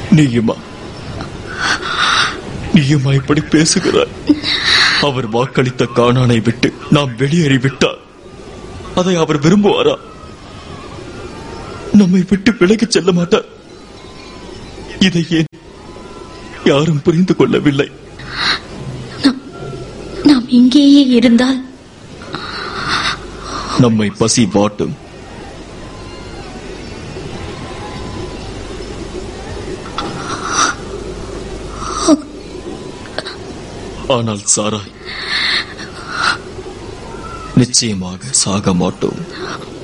நீயுமா நீயுமா இப்படி பேசுகிறாய் அவர் வாக்களித்த காணானை விட்டு நாம் வெளியேறிவிட்டால் அதை அவர் விரும்புவாரா நம்மை விட்டு விலகிச் செல்ல மாட்டார் இதை ஏன் யாரும் புரிந்து கொள்ளவில்லை நாம் இங்கேயே இருந்தால் நம்மை பசி வாட்டும் ஆனால் சாராய் நிச்சயமாக சாக மாட்டோம்